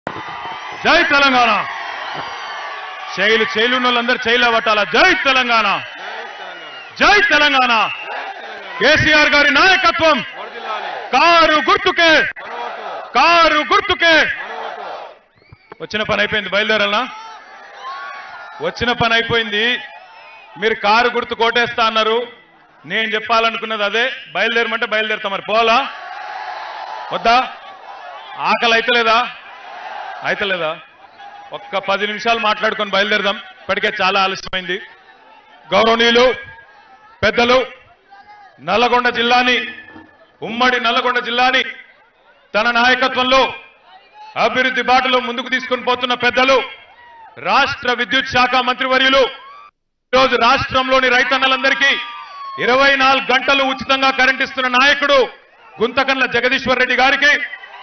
జై తెలంగాణ శైలు శైలు వాళ్ళందరూ చైలు పట్టాల జై తెలంగాణ జై తెలంగాణ కేసీఆర్ గారి నాయకత్వం కారు గుర్తుకే కారు గుర్తుకే వచ్చిన పని అయిపోయింది బయలుదేరాలనా వచ్చిన పని అయిపోయింది మీరు కారు గుర్తు కోటేస్తా అన్నారు నేను చెప్పాలనుకున్నది అదే బయలుదేరమంటే బయలుదేరుతా మరి పోలా వద్దా ఆకలి అయితలేదా అయితలేదా ఒక్క పది నిమిషాలు మాట్లాడుకొని బయలుదేరదాం ఇప్పటికే చాలా ఆలస్యమైంది గౌరవనీయులు పెద్దలు నల్లగొండ జిల్లాని ఉమ్మడి నల్లగొండ జిల్లాని తన నాయకత్వంలో అభివృద్ధి బాటలో ముందుకు తీసుకుని పోతున్న పెద్దలు రాష్ట్ర విద్యుత్ శాఖ మంత్రివర్యులు ఈరోజు రాష్ట్రంలోని రైతన్నలందరికీ ఇరవై నాలుగు గంటలు ఉచితంగా కరెంట్ ఇస్తున్న నాయకుడు గుంతకన్ల జగదీశ్వర్ రెడ్డి గారికి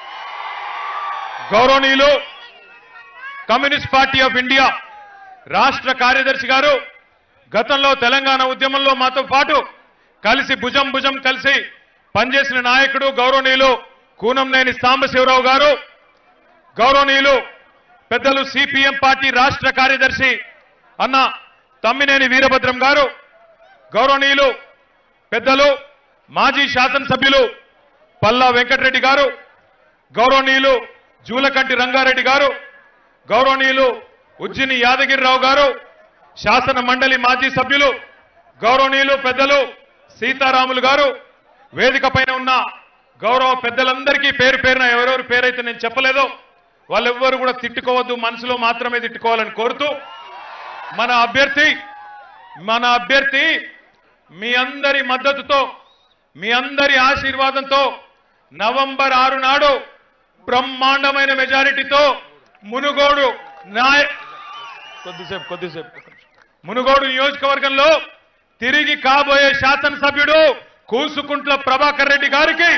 గౌరవనీయులు కమ్యూనిస్ట్ పార్టీ ఆఫ్ ఇండియా రాష్ట్ర కార్యదర్శి గారు గతంలో తెలంగాణ ఉద్యమంలో మాతో పాటు కలిసి భుజం భుజం కలిసి పనిచేసిన నాయకుడు గౌరవనీయులు కూనంనేని సాంబశివరావు గారు గౌరవనీయులు పెద్దలు సిపిఎం పార్టీ రాష్ట్ర కార్యదర్శి అన్న తమ్మినేని వీరభద్రం గారు గౌరవనీయులు పెద్దలు మాజీ శాసనసభ్యులు పల్లా వెంకటరెడ్డి గారు గౌరవనీయులు జూలకంటి రంగారెడ్డి గారు గౌరవనీయులు ఉజ్జిని యాదగిరిరావు గారు శాసన మండలి మాజీ సభ్యులు గౌరవనీయులు పెద్దలు సీతారాములు గారు వేదిక పైన ఉన్న గౌరవ పెద్దలందరికీ పేరు పేరున ఎవరెవరి పేరైతే నేను చెప్పలేదో వాళ్ళెవ్వరు కూడా తిట్టుకోవద్దు మనసులో మాత్రమే తిట్టుకోవాలని కోరుతూ మన అభ్యర్థి మన అభ్యర్థి మీ అందరి మద్దతుతో మీ అందరి ఆశీర్వాదంతో నవంబర్ ఆరు నాడు బ్రహ్మాండమైన మెజారిటీతో మునుగోడు నాయ కొద్దిసేపు కొద్దిసేపు మునుగోడు నియోజకవర్గంలో తిరిగి కాబోయే శాసనసభ్యుడు కూసుకుంట్ల ప్రభాకర్ రెడ్డి గారికి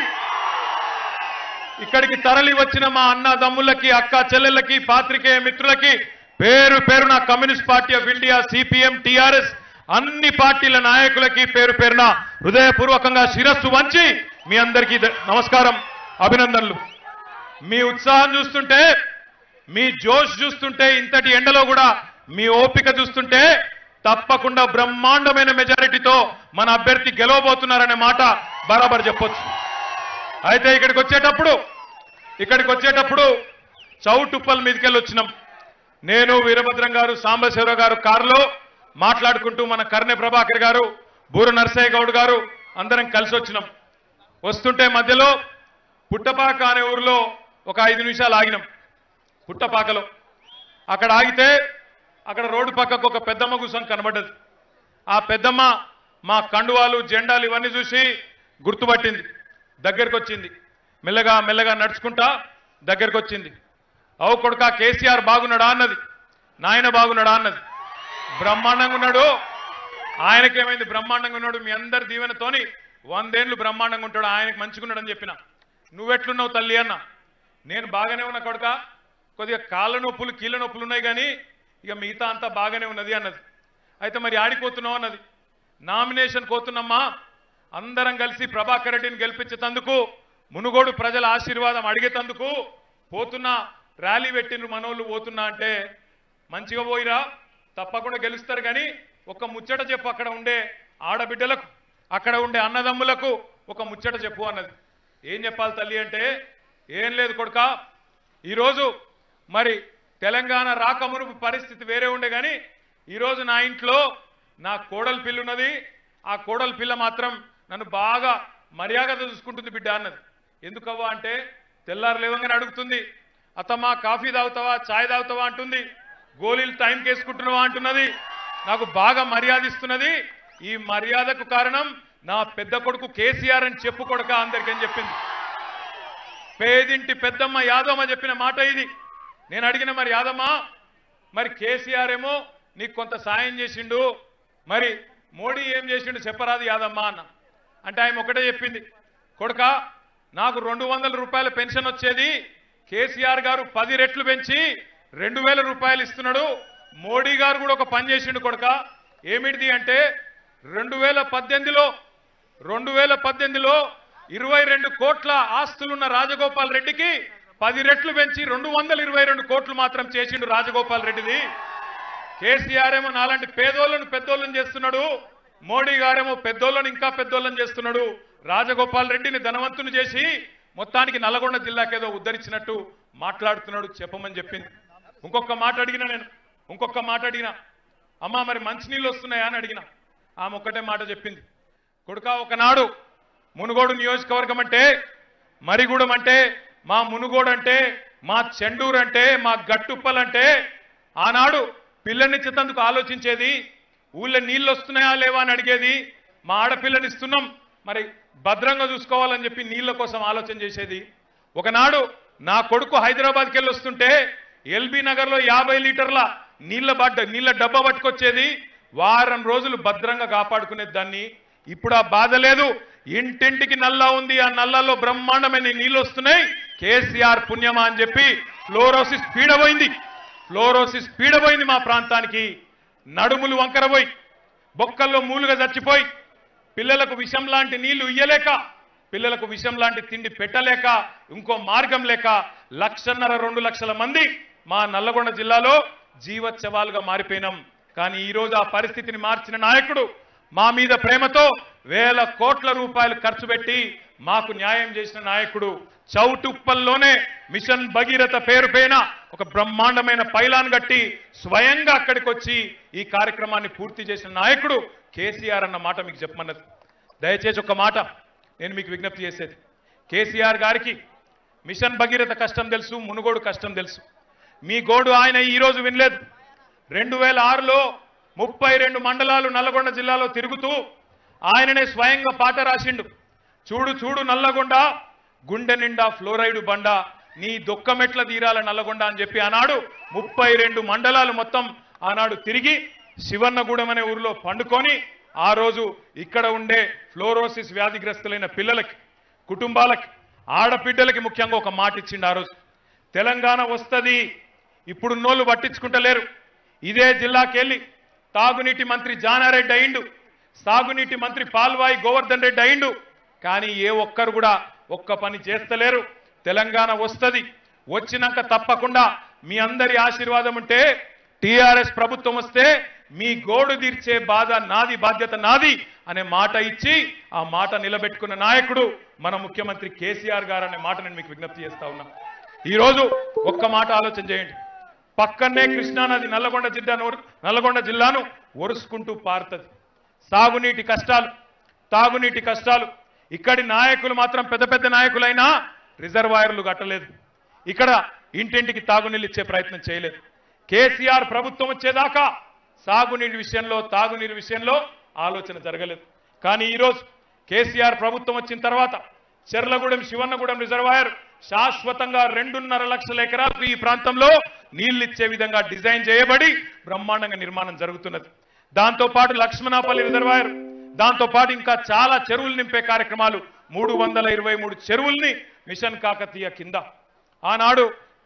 ఇక్కడికి తరలి వచ్చిన మా అన్నదమ్ములకి అక్క చెల్లెళ్ళకి పాత్రికేయ మిత్రులకి పేరు పేరున communist party of India CPM TRS అన్ని పార్టీల నాయకులకి పేరు పేరున హృదయపూర్వకంగా శిరస్సు వంచి మీ అందరికీ ద- నమస్కారం అభినందనలు మీ ఉత్సాహం చూస్తుంటే మీ జోష్ చూస్తుంటే ఇంతటి ఎండలో కూడా మీ ఓపిక చూస్తుంటే తప్పకుండా బ్రహ్మాండమైన మెజారిటీతో మన అభ్యర్థి గెలవబోతున్నారనే మాట బరాబర్ చెప్పొచ్చు అయితే ఇక్కడికి వచ్చేటప్పుడు ఇక్కడికి వచ్చేటప్పుడు చౌటుప్పల్ మీదకెళ్ళి వచ్చినాం నేను వీరభద్రం గారు సాంబశివరావు గారు కారులో మాట్లాడుకుంటూ మన కర్ణె ప్రభాకర్ గారు బూర నరసయ్య గౌడ్ గారు అందరం కలిసి వచ్చినాం వస్తుంటే మధ్యలో పుట్టపాక అనే ఊరిలో ఒక ఐదు నిమిషాలు ఆగినాం పుట్టపాకలో అక్కడ ఆగితే అక్కడ రోడ్డు పక్కకు ఒక పెద్దమ్మ కూర్చొని కనబడ్డది ఆ పెద్దమ్మ మా కండువాలు జెండాలు ఇవన్నీ చూసి గుర్తుపట్టింది దగ్గరికి వచ్చింది మెల్లగా మెల్లగా నడుచుకుంటా దగ్గరికి వచ్చింది అవు కొడుక కేసీఆర్ బాగున్నాడా అన్నది నాయన బాగున్నాడా అన్నది బ్రహ్మాండంగా ఉన్నాడు ఆయనకేమైంది బ్రహ్మాండంగా ఉన్నాడు మీ అందరి దీవెనతోని వందేళ్లు బ్రహ్మాండంగా ఉంటాడు ఆయనకు మంచిగున్నాడని చెప్పిన నువ్వెట్లున్నావు తల్లి అన్న నేను బాగానే ఉన్నా కొడుక కొద్దిగా కాళ్ళ నొప్పులు కీళ్ళ నొప్పులు ఉన్నాయి కానీ ఇక మిగతా అంతా బాగానే ఉన్నది అన్నది అయితే మరి ఆడిపోతున్నావు అన్నది నామినేషన్ కోతున్నామ్మా అందరం కలిసి ప్రభాకర్ రెడ్డిని గెలిపించేందుకు మునుగోడు ప్రజల ఆశీర్వాదం అడిగేటందుకు పోతున్నా ర్యాలీ పెట్టిండ్రు మనోళ్ళు పోతున్నా అంటే మంచిగా పోయిరా తప్పకుండా గెలుస్తారు కానీ ఒక ముచ్చట చెప్పు అక్కడ ఉండే ఆడబిడ్డలకు అక్కడ ఉండే అన్నదమ్ములకు ఒక ముచ్చట చెప్పు అన్నది ఏం చెప్పాలి తల్లి అంటే ఏం లేదు కొడుక ఈరోజు మరి తెలంగాణ రాకమునుపు పరిస్థితి వేరే ఉండే కానీ ఈరోజు నా ఇంట్లో నా కోడలి పిల్ల ఉన్నది ఆ కోడలి పిల్ల మాత్రం నన్ను బాగా మర్యాద చూసుకుంటుంది బిడ్డ అన్నది ఎందుకవ్వా అంటే తెల్లారు లేవంగానే అడుగుతుంది అత్తమ్మా కాఫీ తాగుతావా చాయ్ తాగుతావా అంటుంది గోళీలు టైం కేసుకుంటున్నావా అంటున్నది నాకు బాగా మర్యాద ఇస్తున్నది ఈ మర్యాదకు కారణం నా పెద్ద కొడుకు కేసీఆర్ అని చెప్పు కొడుక అందరికీ అని చెప్పింది పేదింటి పెద్దమ్మ యాదమ్మ చెప్పిన మాట ఇది నేను అడిగిన మరి యాదమ్మ మరి కేసీఆర్ ఏమో నీకు కొంత సాయం చేసిండు మరి మోడీ ఏం చేసిండు చెప్పరాదు యాదమ్మ అన్న అంటే ఆయన ఒకటే చెప్పింది కొడుక నాకు రెండు వందల రూపాయల పెన్షన్ వచ్చేది కేసీఆర్ గారు పది రెట్లు పెంచి రెండు వేల రూపాయలు ఇస్తున్నాడు మోడీ గారు కూడా ఒక పని చేసిండు కొడుక ఏమిటిది అంటే రెండు వేల పద్దెనిమిదిలో రెండు వేల పద్దెనిమిదిలో ఇరవై రెండు కోట్ల ఆస్తులున్న రాజగోపాల్ రెడ్డికి పది రెట్లు పెంచి రెండు వందల ఇరవై రెండు కోట్లు మాత్రం చేసిండు రాజగోపాల్ రెడ్డిది కేసీఆర్ ఏమో నాలాంటి పేదోళ్ళను పెద్దోళ్ళని చేస్తున్నాడు మోడీ గారేమో పెద్దోళ్ళను ఇంకా పెద్దోళ్ళని చేస్తున్నాడు రాజగోపాల్ రెడ్డిని ధనవంతుని చేసి మొత్తానికి నల్గొండ జిల్లాకేదో ఉద్ధరించినట్టు మాట్లాడుతున్నాడు చెప్పమని చెప్పింది ఇంకొక మాట అడిగిన నేను ఇంకొక మాట అడిగిన అమ్మా మరి మంచినీళ్ళు వస్తున్నాయా అని అడిగిన ఆమె ఒక్కటే మాట చెప్పింది కొడుక ఒకనాడు మునుగోడు నియోజకవర్గం అంటే మరిగూడెం అంటే మా మునుగోడు అంటే మా చెండూరు అంటే మా గట్టుప్పల్ అంటే ఆనాడు పిల్లనిచ్చేందుకు ఆలోచించేది ఊళ్ళో నీళ్ళు వస్తున్నాయా లేవా అని అడిగేది మా ఆడపిల్లని ఇస్తున్నాం మరి భద్రంగా చూసుకోవాలని చెప్పి నీళ్ళ కోసం ఆలోచన చేసేది ఒకనాడు నా కొడుకు హైదరాబాద్కి వెళ్ళి వస్తుంటే ఎల్బీ నగర్లో యాభై లీటర్ల నీళ్ళ బడ్డ నీళ్ళ డబ్బా పట్టుకొచ్చేది వారం రోజులు భద్రంగా కాపాడుకునేది దాన్ని ఇప్పుడు ఆ బాధ లేదు ఇంటింటికి నల్లా ఉంది ఆ నల్లాలో బ్రహ్మాండమైన నీళ్ళు వస్తున్నాయి కేసీఆర్ పుణ్యమా అని చెప్పి ఫ్లోరోసిస్ పీడబోయింది ఫ్లోరోసిస్ పీడబోయింది మా ప్రాంతానికి నడుములు వంకరబోయి బొక్కల్లో మూలుగా చచ్చిపోయి పిల్లలకు విషం లాంటి నీళ్లు ఇయ్యలేక పిల్లలకు విషం లాంటి తిండి పెట్టలేక ఇంకో మార్గం లేక లక్షన్నర రెండు లక్షల మంది మా నల్లగొండ జిల్లాలో జీవోత్సవాలుగా మారిపోయినాం కానీ ఈ రోజు ఆ పరిస్థితిని మార్చిన నాయకుడు మా మీద ప్రేమతో వేల కోట్ల రూపాయలు ఖర్చు పెట్టి మాకు న్యాయం చేసిన నాయకుడు చౌటుప్పల్లోనే మిషన్ భగీరథ పేరు పైన ఒక బ్రహ్మాండమైన పైలాన్ కట్టి స్వయంగా అక్కడికి వచ్చి ఈ కార్యక్రమాన్ని పూర్తి చేసిన నాయకుడు కేసీఆర్ అన్న మాట మీకు చెప్పమన్నది దయచేసి ఒక మాట నేను మీకు విజ్ఞప్తి చేసేది కేసీఆర్ గారికి మిషన్ భగీరథ కష్టం తెలుసు మునుగోడు కష్టం తెలుసు మీ గోడు ఆయన ఈ రోజు వినలేదు రెండు వేల ఆరులో ముప్పై రెండు మండలాలు నల్లగొండ జిల్లాలో తిరుగుతూ ఆయననే స్వయంగా పాట రాసిండు చూడు చూడు నల్లగొండ గుండె నిండా ఫ్లోరైడ్ బండ నీ దుఃఖమెట్ల తీరాల నల్లగొండ అని చెప్పి ఆనాడు ముప్పై రెండు మండలాలు మొత్తం ఆనాడు తిరిగి శివన్నగూడెం అనే ఊరిలో పండుకొని ఆ రోజు ఇక్కడ ఉండే ఫ్లోరోసిస్ వ్యాధిగ్రస్తులైన పిల్లలకి కుటుంబాలకి ఆడబిడ్డలకి ముఖ్యంగా ఒక మాట ఇచ్చిండు ఆ రోజు తెలంగాణ వస్తుంది ఇప్పుడున్నోళ్ళు పట్టించుకుంటలేరు ఇదే జిల్లాకి వెళ్ళి తాగునీటి మంత్రి జానారెడ్డి అయిండు సాగునీటి మంత్రి పాల్వాయి గోవర్ధన్ రెడ్డి అయిండు కానీ ఏ ఒక్కరు కూడా ఒక్క పని చేస్తలేరు తెలంగాణ వస్తుంది వచ్చినాక తప్పకుండా మీ అందరి ఆశీర్వాదం ఉంటే టిఆర్ఎస్ ప్రభుత్వం వస్తే మీ గోడు తీర్చే బాధ నాది బాధ్యత నాది అనే మాట ఇచ్చి ఆ మాట నిలబెట్టుకున్న నాయకుడు మన ముఖ్యమంత్రి కేసీఆర్ గారు అనే మాట నేను మీకు విజ్ఞప్తి చేస్తా ఉన్నా ఈ రోజు ఒక్క మాట ఆలోచన చేయండి పక్కనే కృష్ణానది నల్లగొండ జిల్లాను నల్లగొండ జిల్లాను ఒరుసుకుంటూ పారుతుంది సాగునీటి కష్టాలు తాగునీటి కష్టాలు ఇక్కడి నాయకులు మాత్రం పెద్ద పెద్ద నాయకులైనా రిజర్వాయర్లు కట్టలేదు ఇక్కడ ఇంటింటికి తాగునీళ్ళు ఇచ్చే ప్రయత్నం చేయలేదు కేసీఆర్ ప్రభుత్వం వచ్చేదాకా సాగునీటి విషయంలో తాగునీరు విషయంలో ఆలోచన జరగలేదు కానీ ఈరోజు కేసీఆర్ ప్రభుత్వం వచ్చిన తర్వాత చెర్లగూడెం శివన్నగూడెం రిజర్వాయర్ శాశ్వతంగా రెండున్నర లక్షల ఎకరాలకు ఈ ప్రాంతంలో నీళ్లు ఇచ్చే విధంగా డిజైన్ చేయబడి బ్రహ్మాండంగా నిర్మాణం జరుగుతున్నది దాంతో పాటు లక్ష్మణాపల్లి రిజర్వాయర్ దాంతో పాటు ఇంకా చాలా చెరువులు నింపే కార్యక్రమాలు మూడు వందల ఇరవై మూడు చెరువుల్ని మిషన్ కాకతీయ కింద ఆనాడు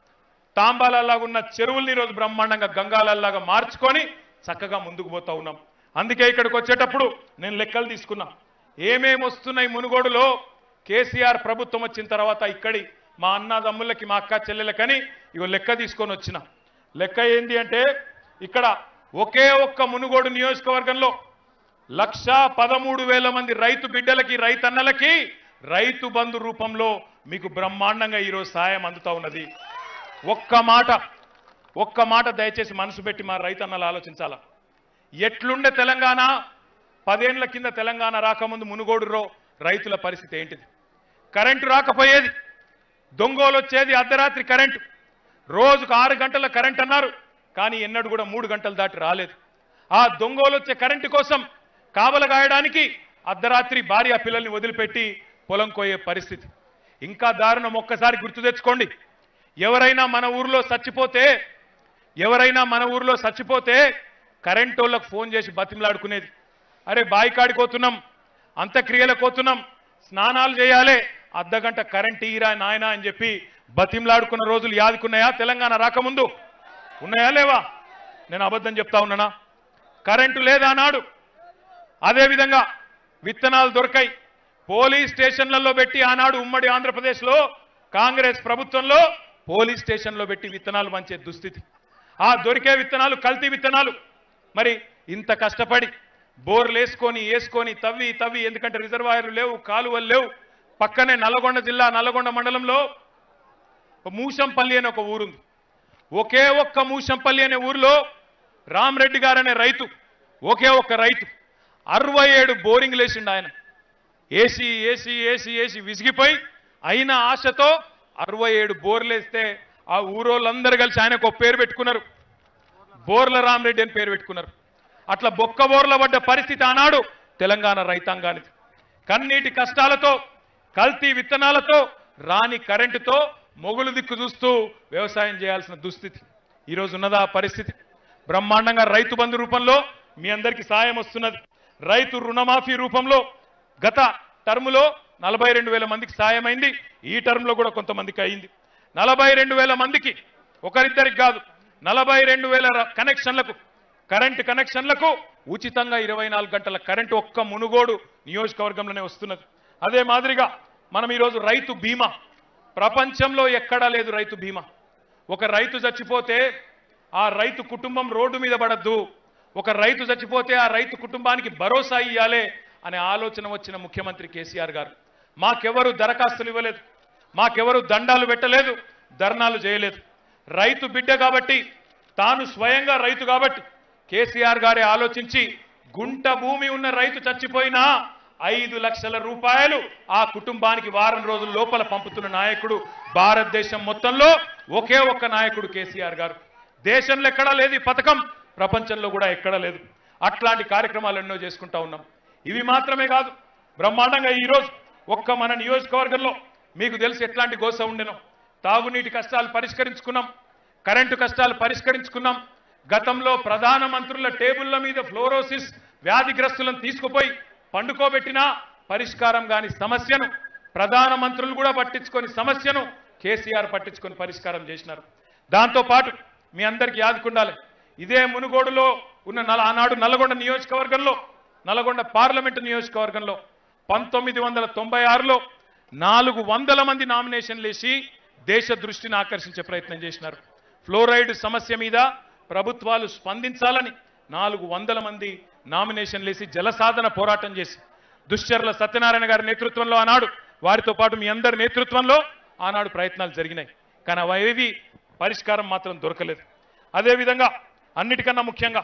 తాంబాలలాగా ఉన్న చెరువుల్ని ఈరోజు బ్రహ్మాండంగా గంగాలలాగా మార్చుకొని చక్కగా ముందుకు పోతా ఉన్నాం అందుకే ఇక్కడికి వచ్చేటప్పుడు నేను లెక్కలు తీసుకున్నా ఏమేమి వస్తున్నాయి మునుగోడులో కేసీఆర్ ప్రభుత్వం వచ్చిన తర్వాత ఇక్కడి మా అన్నదమ్ములకి మా అక్క చెల్లెలకని ఇగో లెక్క తీసుకొని వచ్చిన లెక్క ఏంటి అంటే ఇక్కడ ఒకే ఒక్క మునుగోడు నియోజకవర్గంలో లక్ష పదమూడు వేల మంది రైతు బిడ్డలకి రైతన్నలకి రైతు బంధు రూపంలో మీకు బ్రహ్మాండంగా ఈరోజు సాయం అందుతా ఉన్నది ఒక్క మాట ఒక్క మాట దయచేసి మనసు పెట్టి మా రైతన్నలు ఆలోచించాలా ఎట్లుండే తెలంగాణ పదేళ్ల కింద తెలంగాణ రాకముందు మునుగోడులో రైతుల పరిస్థితి ఏంటిది కరెంటు రాకపోయేది దొంగోలు వచ్చేది అర్ధరాత్రి కరెంటు రోజుకు ఆరు గంటల కరెంట్ అన్నారు కానీ ఎన్నడూ కూడా మూడు గంటలు దాటి రాలేదు ఆ దొంగోలు వచ్చే కరెంటు కోసం కావల గాయడానికి అర్ధరాత్రి భార్య పిల్లల్ని వదిలిపెట్టి పొలం కోయే పరిస్థితి ఇంకా దారుణం ఒక్కసారి గుర్తు తెచ్చుకోండి ఎవరైనా మన ఊర్లో చచ్చిపోతే ఎవరైనా మన ఊర్లో చచ్చిపోతే కరెంట్ వాళ్ళకు ఫోన్ చేసి బతిమలాడుకునేది అరే బాయి కాడికి పోతున్నాం అంత్యక్రియలకు పోతున్నాం స్నానాలు చేయాలి అర్ధగంట కరెంట్ ఇరా నాయనా అని చెప్పి బతిమలాడుకున్న రోజులు యాదుకున్నాయా తెలంగాణ రాకముందు ఉన్నాయా లేవా నేను అబద్ధం చెప్తా ఉన్నానా కరెంటు లేదా నాడు అదేవిధంగా విత్తనాలు దొరకాయి పోలీస్ స్టేషన్లలో పెట్టి ఆనాడు ఉమ్మడి ఆంధ్రప్రదేశ్లో కాంగ్రెస్ ప్రభుత్వంలో పోలీస్ స్టేషన్లో పెట్టి విత్తనాలు పంచే దుస్థితి ఆ దొరికే విత్తనాలు కల్తీ విత్తనాలు మరి ఇంత కష్టపడి బోర్లు వేసుకొని వేసుకొని తవ్వి తవ్వి ఎందుకంటే రిజర్వాయర్లు లేవు కాలువలు లేవు పక్కనే నల్లగొండ జిల్లా నల్లగొండ మండలంలో మూషంపల్లి అనే ఒక ఊరుంది ఒకే ఒక్క మూషంపల్లి అనే ఊరిలో రామరెడ్డి గారు అనే రైతు ఒకే ఒక్క రైతు అరవై ఏడు బోరింగ్లు వేసిండు ఆయన ఏసీ ఏసీ ఏసీ ఏసీ విసిగిపోయి అయిన ఆశతో అరవై ఏడు బోర్లు వేస్తే ఆ ఊరోళ్ళందరూ కలిసి ఆయనకు ఒక పేరు పెట్టుకున్నారు బోర్ల రామరెడ్డి అని పేరు పెట్టుకున్నారు అట్లా బొక్క బోర్ల పడ్డ పరిస్థితి ఆనాడు తెలంగాణ రైతాంగానికి కన్నీటి కష్టాలతో కల్తీ విత్తనాలతో రాని కరెంటుతో మొగులు దిక్కు చూస్తూ వ్యవసాయం చేయాల్సిన దుస్థితి ఈరోజు ఉన్నదా ఆ పరిస్థితి బ్రహ్మాండంగా రైతు బంధు రూపంలో మీ అందరికీ సాయం వస్తున్నది రైతు రుణమాఫీ రూపంలో గత టర్ములో నలభై రెండు వేల మందికి సాయమైంది ఈ టర్మ్లో కూడా కొంతమందికి అయింది నలభై రెండు వేల మందికి ఒకరిద్దరికి కాదు నలభై రెండు వేల ర- కనెక్షన్లకు కరెంటు కనెక్షన్లకు ఉచితంగా ఇరవై నాలుగు గంటల కరెంటు ఒక్క మునుగోడు నియోజకవర్గంలోనే వస్తున్నది అదే మాదిరిగా మనం ఈరోజు రైతు బీమా ప్రపంచంలో ఎక్కడా లేదు రైతు బీమా ఒక రైతు చచ్చిపోతే ఆ రైతు కుటుంబం రోడ్డు మీద పడద్దు ఒక రైతు చచ్చిపోతే ఆ రైతు కుటుంబానికి భరోసా ఇయ్యాలే అనే ఆలోచన వచ్చిన ముఖ్యమంత్రి కేసీఆర్ గారు మాకెవరు దరఖాస్తులు ఇవ్వలేదు మాకెవరు దండాలు పెట్టలేదు ధర్నాలు చేయలేదు రైతు బిడ్డ కాబట్టి తాను స్వయంగా రైతు కాబట్టి కేసీఆర్ గారే ఆలోచించి గుంట భూమి ఉన్న రైతు చచ్చిపోయినా ఐదు లక్షల రూపాయలు ఆ కుటుంబానికి వారం రోజుల లోపల పంపుతున్న నాయకుడు భారతదేశం మొత్తంలో ఒకే ఒక్క నాయకుడు కేసీఆర్ గారు దేశంలో ఎక్కడా లేదు ఈ పథకం ప్రపంచంలో కూడా ఎక్కడా లేదు అట్లాంటి కార్యక్రమాలు ఎన్నో చేసుకుంటా ఉన్నాం ఇవి మాత్రమే కాదు బ్రహ్మాండంగా ఈరోజు ఒక్క మన నియోజకవర్గంలో మీకు తెలిసి ఎట్లాంటి గోస ఉండెనో తాగునీటి కష్టాలు పరిష్కరించుకున్నాం కరెంటు కష్టాలు పరిష్కరించుకున్నాం గతంలో ప్రధాన మంత్రుల టేబుళ్ల మీద ఫ్లోరోసిస్ వ్యాధిగ్రస్తులను తీసుకుపోయి పండుకోబెట్టినా పరిష్కారం కాని సమస్యను ప్రధాన మంత్రులు కూడా పట్టించుకొని సమస్యను కేసీఆర్ పట్టించుకొని పరిష్కారం చేసినారు దాంతో పాటు మీ అందరికీ యాదుకుండాలి ఇదే మునుగోడులో ఉన్న నల ఆనాడు నల్గొండ నియోజకవర్గంలో నల్గొండ పార్లమెంటు నియోజకవర్గంలో పంతొమ్మిది వందల తొంభై ఆరులో నాలుగు వందల మంది నామినేషన్లు వేసి దేశ దృష్టిని ఆకర్షించే ప్రయత్నం చేసినారు ఫ్లోరైడ్ సమస్య మీద ప్రభుత్వాలు స్పందించాలని నాలుగు వందల మంది నామినేషన్లు వేసి జలసాధన పోరాటం చేసి దుశ్చర్ల సత్యనారాయణ గారి నేతృత్వంలో ఆనాడు వారితో పాటు మీ అందరి నేతృత్వంలో ఆనాడు ప్రయత్నాలు జరిగినాయి కానీ అవేవి పరిష్కారం మాత్రం దొరకలేదు అదేవిధంగా అన్నిటికన్నా ముఖ్యంగా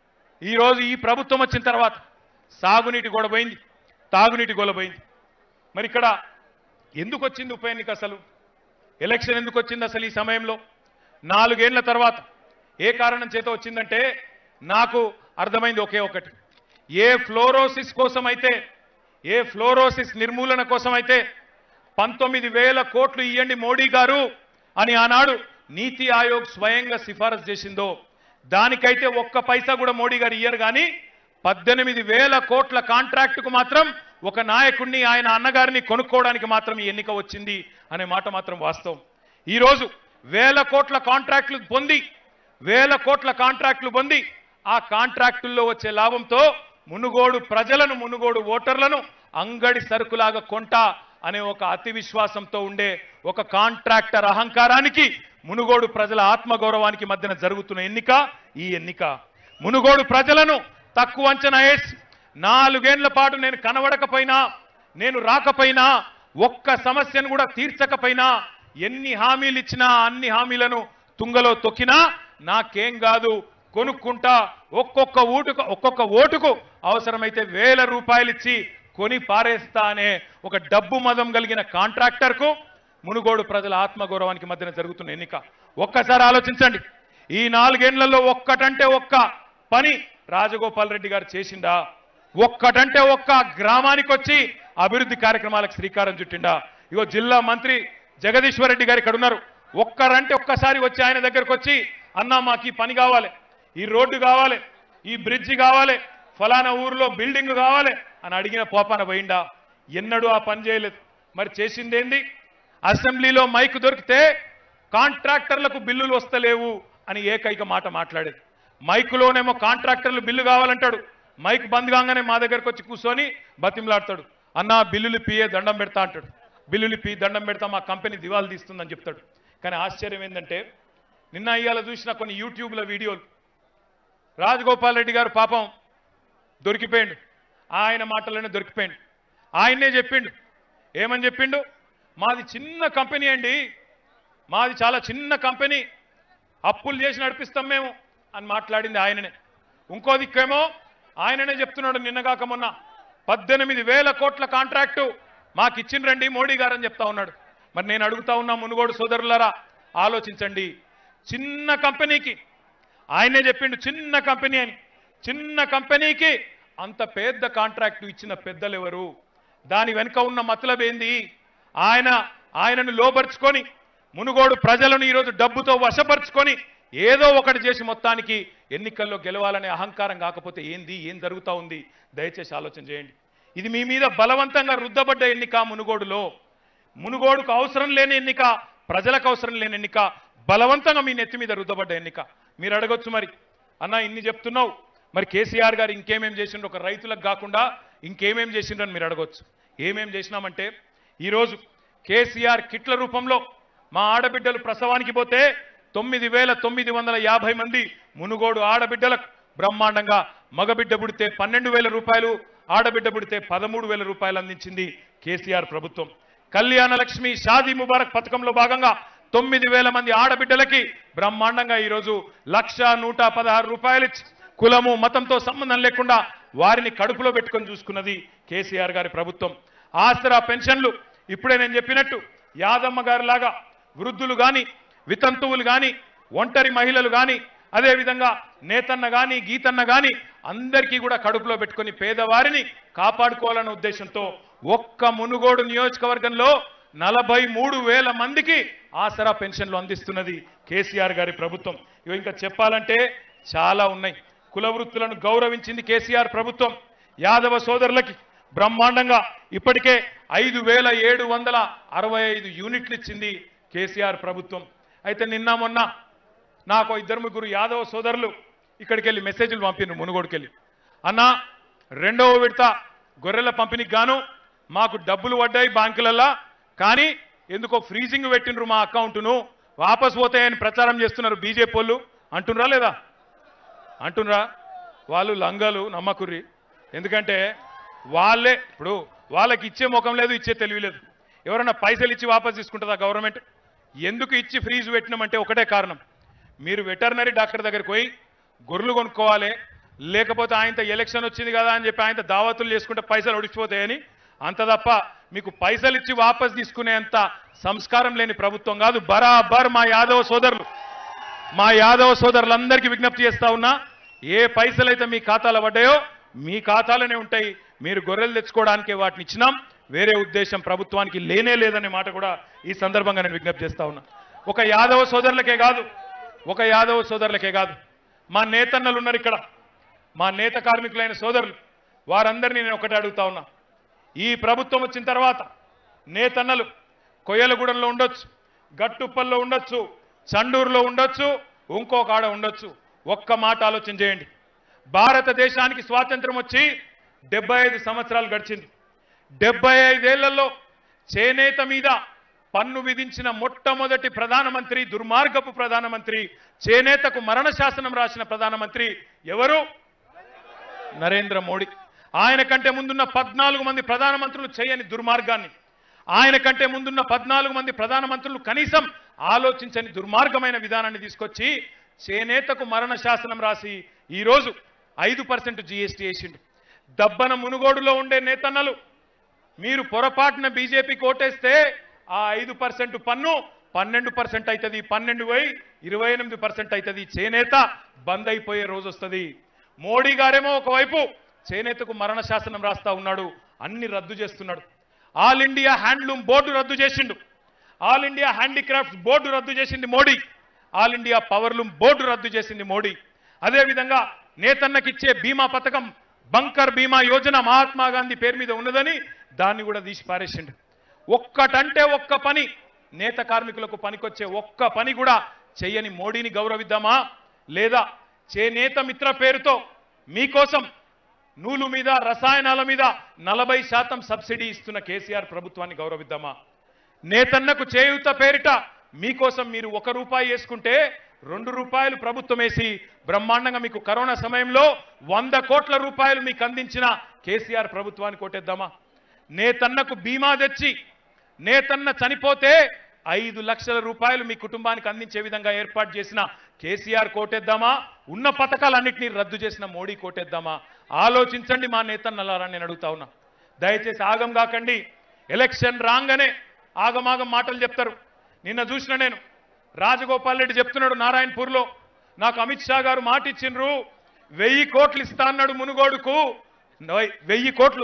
ఈరోజు ఈ ప్రభుత్వం వచ్చిన తర్వాత సాగునీటి గొడవ పోయింది తాగునీటి గొడవ పోయింది మరి ఇక్కడ ఎందుకు వచ్చింది ఉప ఎన్నిక అసలు ఎలక్షన్ ఎందుకు వచ్చింది అసలు ఈ సమయంలో నాలుగేళ్ల తర్వాత ఏ కారణం చేత వచ్చిందంటే నాకు అర్థమైంది ఒకే ఒకటి ఏ ఫ్లోరోసిస్ కోసం అయితే ఏ ఫ్లోరోసిస్ నిర్మూలన కోసం అయితే పంతొమ్మిది వేల కోట్లు ఇవ్వండి మోడీ గారు అని ఆనాడు నీతి ఆయోగ్ స్వయంగా సిఫారసు చేసిందో దానికైతే ఒక్క పైసా కూడా మోడీ గారు ఇయ్యరు కానీ పద్దెనిమిది వేల కోట్ల కాంట్రాక్టుకు మాత్రం ఒక నాయకుడిని ఆయన అన్నగారిని కొనుక్కోవడానికి మాత్రం ఈ ఎన్నిక వచ్చింది అనే మాట మాత్రం వాస్తవం ఈరోజు వేల కోట్ల కాంట్రాక్టులు పొంది వేల కోట్ల కాంట్రాక్టులు పొంది ఆ కాంట్రాక్టుల్లో వచ్చే లాభంతో మునుగోడు ప్రజలను మునుగోడు ఓటర్లను అంగడి సరుకులాగా కొంటా అనే ఒక అతి విశ్వాసంతో ఉండే ఒక కాంట్రాక్టర్ అహంకారానికి మునుగోడు ప్రజల ఆత్మగౌరవానికి మధ్యన జరుగుతున్న ఎన్నిక ఈ ఎన్నిక మునుగోడు ప్రజలను తక్కువ అంచనా వేసి నాలుగేళ్ల పాటు నేను కనబడకపోయినా నేను రాకపోయినా ఒక్క సమస్యను కూడా తీర్చకపోయినా ఎన్ని హామీలు ఇచ్చినా అన్ని హామీలను తుంగలో తొక్కినా నాకేం కాదు కొనుక్కుంటా ఒక్కొక్క ఓటుకు ఒక్కొక్క ఓటుకు అవసరమైతే వేల రూపాయలు ఇచ్చి కొని పారేస్తా అనే ఒక డబ్బు మదం కలిగిన కాంట్రాక్టర్కు మునుగోడు ప్రజల ఆత్మగౌరవానికి మధ్యన జరుగుతున్న ఎన్నిక ఒక్కసారి ఆలోచించండి ఈ నాలుగేళ్లలో ఒక్కటంటే ఒక్క పని రాజగోపాల్ రెడ్డి గారు చేసిండా ఒక్కటంటే ఒక్క గ్రామానికి వచ్చి అభివృద్ధి కార్యక్రమాలకు శ్రీకారం చుట్టిండా ఇగో జిల్లా మంత్రి జగదీశ్వర్ రెడ్డి గారు ఇక్కడ ఉన్నారు ఒక్కరంటే ఒక్కసారి వచ్చి ఆయన దగ్గరకు వచ్చి అన్నా మాకు ఈ పని కావాలి ఈ రోడ్డు కావాలి ఈ బ్రిడ్జి కావాలి ఫలానా ఊరిలో బిల్డింగ్ కావాలి అని అడిగిన పోపాన పోయిండా ఎన్నడూ ఆ పని చేయలేదు మరి చేసిందేంది అసెంబ్లీలో మైక్ దొరికితే కాంట్రాక్టర్లకు బిల్లులు వస్తలేవు అని ఏకైక మాట మాట్లాడేది మైకులోనేమో కాంట్రాక్టర్లు బిల్లు కావాలంటాడు మైక్ బంద్ కాగానే మా దగ్గరకు వచ్చి కూర్చొని బతిమలాడతాడు అన్నా బిల్లులు పియే దండం పెడతా అంటాడు బిల్లులు పి దండం పెడతా మా కంపెనీ దివాలు తీస్తుందని చెప్తాడు కానీ ఆశ్చర్యం ఏంటంటే నిన్న ఇవాళ చూసిన కొన్ని యూట్యూబ్ల వీడియోలు రాజగోపాల్ రెడ్డి గారు పాపం దొరికిపోయిండు ఆయన మాటలోనే దొరికిపోయిండు ఆయన్నే చెప్పిండు ఏమని చెప్పిండు మాది చిన్న కంపెనీ అండి మాది చాలా చిన్న కంపెనీ అప్పులు చేసి నడిపిస్తాం మేము అని మాట్లాడింది ఆయననే ఇంకో దిక్కేమో ఆయననే చెప్తున్నాడు నిన్నగాక మొన్న పద్దెనిమిది వేల కోట్ల కాంట్రాక్టు మాకు ఇచ్చిండ్రండి మోడీ గారు అని చెప్తా ఉన్నాడు మరి నేను అడుగుతా ఉన్నా మునుగోడు సోదరులారా ఆలోచించండి చిన్న కంపెనీకి ఆయనే చెప్పిండు చిన్న కంపెనీ అని చిన్న కంపెనీకి అంత పెద్ద కాంట్రాక్ట్ ఇచ్చిన పెద్దలు ఎవరు దాని వెనుక ఉన్న మతలబ్ ఏంది ఆయన ఆయనను లోపరుచుకొని మునుగోడు ప్రజలను ఈరోజు డబ్బుతో వశపరుచుకొని ఏదో ఒకటి చేసి మొత్తానికి ఎన్నికల్లో గెలవాలనే అహంకారం కాకపోతే ఏంది ఏం జరుగుతా ఉంది దయచేసి ఆలోచన చేయండి ఇది మీ మీద బలవంతంగా రుద్దబడ్డ ఎన్నిక మునుగోడులో మునుగోడుకు అవసరం లేని ఎన్నిక ప్రజలకు అవసరం లేని ఎన్నిక బలవంతంగా మీ నెత్తి మీద రుద్దబడ్డ ఎన్నిక మీరు అడగొచ్చు మరి అన్న ఇన్ని చెప్తున్నావు మరి కేసీఆర్ గారు ఇంకేమేం చేసిండ్రు ఒక రైతులకు కాకుండా ఇంకేమేం చేసిండ్రని మీరు అడగొచ్చు ఏమేం చేసినామంటే ఈరోజు కేసీఆర్ కిట్ల రూపంలో మా ఆడబిడ్డలు ప్రసవానికి పోతే తొమ్మిది వేల తొమ్మిది వందల యాభై మంది మునుగోడు ఆడబిడ్డలకు బ్రహ్మాండంగా మగబిడ్డ పుడితే పన్నెండు వేల రూపాయలు ఆడబిడ్డ పుడితే పదమూడు వేల రూపాయలు అందించింది కేసీఆర్ ప్రభుత్వం కళ్యాణ లక్ష్మి షాదీ ముబారక్ పథకంలో భాగంగా తొమ్మిది వేల మంది ఆడబిడ్డలకి బ్రహ్మాండంగా ఈరోజు లక్ష నూట పదహారు రూపాయలు ఇచ్చి కులము మతంతో సంబంధం లేకుండా వారిని కడుపులో పెట్టుకొని చూసుకున్నది కేసీఆర్ గారి ప్రభుత్వం ఆసరా పెన్షన్లు ఇప్పుడే నేను చెప్పినట్టు యాదమ్మ గారి లాగా వృద్ధులు గాని వితంతువులు గాని ఒంటరి మహిళలు గాని అదేవిధంగా నేతన్న గాని గీతన్న గాని అందరికీ కూడా కడుపులో పెట్టుకొని పేదవారిని కాపాడుకోవాలన్న ఉద్దేశంతో ఒక్క మునుగోడు నియోజకవర్గంలో నలభై మూడు వేల మందికి ఆసరా పెన్షన్లు అందిస్తున్నది కేసీఆర్ గారి ప్రభుత్వం ఇవి ఇంకా చెప్పాలంటే చాలా ఉన్నాయి కుల వృత్తులను గౌరవించింది కేసీఆర్ ప్రభుత్వం యాదవ సోదరులకి బ్రహ్మాండంగా ఇప్పటికే ఐదు వేల ఏడు వందల అరవై ఐదు యూనిట్లు ఇచ్చింది కేసీఆర్ ప్రభుత్వం అయితే నిన్న మొన్న నాకు ఇద్దరు ముగ్గురు యాదవ సోదరులు ఇక్కడికి వెళ్ళి మెసేజ్లు పంపిన మునుగోడుకి వెళ్ళి అన్నా రెండవ విడత గొర్రెల పంపిణీకి గాను మాకు డబ్బులు పడ్డాయి బ్యాంకులల్లా కానీ ఎందుకో ఫ్రీజింగ్ పెట్టినరు మా అకౌంట్ను వాపస్ పోతాయని ప్రచారం చేస్తున్నారు బీజేపీ వాళ్ళు అంటున్నారా లేదా అంటున్నారా వాళ్ళు లంగలు నమ్మకుర్రి ఎందుకంటే వాళ్ళే ఇప్పుడు వాళ్ళకి ఇచ్చే ముఖం లేదు ఇచ్చే తెలివి లేదు ఎవరైనా పైసలు ఇచ్చి వాపస్ తీసుకుంటుందా గవర్నమెంట్ ఎందుకు ఇచ్చి ఫ్రీజ్ పెట్టినామంటే ఒకటే కారణం మీరు వెటర్నరీ డాక్టర్ దగ్గరికి పోయి గొర్రెలు కొనుక్కోవాలి లేకపోతే ఆయనతో ఎలక్షన్ వచ్చింది కదా అని చెప్పి ఆయనతో దావతులు చేసుకుంటే పైసలు ఒడిచిపోతాయని అంత తప్ప మీకు పైసలు ఇచ్చి వాపస్ తీసుకునేంత సంస్కారం లేని ప్రభుత్వం కాదు బరాబర్ మా యాదవ సోదరులు మా యాదవ సోదరులందరికీ విజ్ఞప్తి చేస్తా ఉన్నా ఏ పైసలైతే మీ ఖాతాలో పడ్డాయో మీ ఖాతాలోనే ఉంటాయి మీరు గొర్రెలు తెచ్చుకోవడానికే వాటిని ఇచ్చినాం వేరే ఉద్దేశం ప్రభుత్వానికి లేనే లేదనే మాట కూడా ఈ సందర్భంగా నేను విజ్ఞప్తి చేస్తా ఉన్నా ఒక యాదవ సోదరులకే కాదు ఒక యాదవ సోదరులకే కాదు మా నేతన్నలు ఉన్నారు ఇక్కడ మా నేత కార్మికులైన సోదరులు వారందరినీ నేను ఒకటే అడుగుతా ఉన్నా ఈ ప్రభుత్వం వచ్చిన తర్వాత నేతన్నలు కొయ్యలగూడెంలో ఉండొచ్చు గట్టుప్పల్లో ఉండొచ్చు చండూరులో ఉండొచ్చు ఇంకొక ఆడ ఉండొచ్చు ఒక్క మాట ఆలోచన చేయండి భారతదేశానికి స్వాతంత్రం వచ్చి డెబ్బై ఐదు సంవత్సరాలు గడిచింది డెబ్బై ఐదేళ్లలో చేనేత మీద పన్ను విధించిన మొట్టమొదటి ప్రధానమంత్రి దుర్మార్గపు ప్రధానమంత్రి చేనేతకు మరణ శాసనం రాసిన ప్రధానమంత్రి ఎవరు నరేంద్ర మోడీ ఆయన కంటే ముందున్న పద్నాలుగు మంది ప్రధానమంత్రులు చేయని దుర్మార్గాన్ని ఆయన కంటే ముందున్న పద్నాలుగు మంది ప్రధానమంత్రులు కనీసం ఆలోచించని దుర్మార్గమైన విధానాన్ని తీసుకొచ్చి చేనేతకు మరణ శాసనం రాసి ఈరోజు ఐదు పర్సెంట్ జీఎస్టీ వేసిండు దబ్బన మునుగోడులో ఉండే నేతన్నలు మీరు పొరపాటున బీజేపీకి ఓటేస్తే ఆ ఐదు పర్సెంట్ పన్ను పన్నెండు పర్సెంట్ అవుతుంది పన్నెండు పోయి ఇరవై ఎనిమిది పర్సెంట్ అవుతుంది చేనేత బంద్ అయిపోయే రోజు వస్తుంది మోడీ గారేమో ఒకవైపు చేనేతకు మరణ శాసనం రాస్తా ఉన్నాడు అన్ని రద్దు చేస్తున్నాడు ఆల్ ఇండియా హ్యాండ్లూమ్ బోర్డు రద్దు చేసిండు ఆల్ ఇండియా హ్యాండీక్రాఫ్ట్స్ బోర్డు రద్దు చేసింది Modi all India powerloom board రద్దు చేసింది మోడీ అదేవిధంగా నేతన్నకిచ్చే బీమా పథకం బంకర్ బీమా యోజన మహాత్మా గాంధీ పేరు మీద ఉన్నదని దాన్ని కూడా తీసి పారేసిండు ఒక్కటంటే ఒక్క పని నేత కార్మికులకు పనికొచ్చే ఒక్క పని కూడా చెయ్యని మోడీని గౌరవిద్దామా లేదా చేనేత మిత్ర పేరుతో మీకోసం నూలు మీద రసాయనాల మీద నలభై శాతం సబ్సిడీ ఇస్తున్న కేసీఆర్ ప్రభుత్వాన్ని గౌరవిద్దామా నేతన్నకు చేయూత పేరిట మీకోసం మీరు ఒక రూపాయి వేసుకుంటే రెండు రూపాయలు ప్రభుత్వం వేసి బ్రహ్మాండంగా మీకు కరోనా సమయంలో వంద కోట్ల రూపాయలు మీకు అందించిన కేసీఆర్ ప్రభుత్వాన్ని కొట్టేద్దామా నేతన్నకు బీమా తెచ్చి నేతన్న చనిపోతే ఐదు లక్షల రూపాయలు మీ కుటుంబానికి అందించే విధంగా ఏర్పాటు చేసిన కేసీఆర్ కోటేద్దామా ఉన్న పథకాలన్నింటినీ రద్దు చేసిన మోడీ కోటేద్దామా ఆలోచించండి మా నేతన్నలారా నేను అడుగుతా ఉన్నా దయచేసి ఆగం కాకండి ఎలక్షన్ రాగానే ఆగమాగం మాటలు చెప్తారు నిన్న చూసిన నేను రాజగోపాల్ రెడ్డి చెప్తున్నాడు నారాయణపూర్లో నాకు అమిత్ షా గారు మాట ఇచ్చిండ్రు వెయ్యి కోట్లు ఇస్తా అన్నాడు మునుగోడుకు నోయ్, వెయ్యి కోట్లు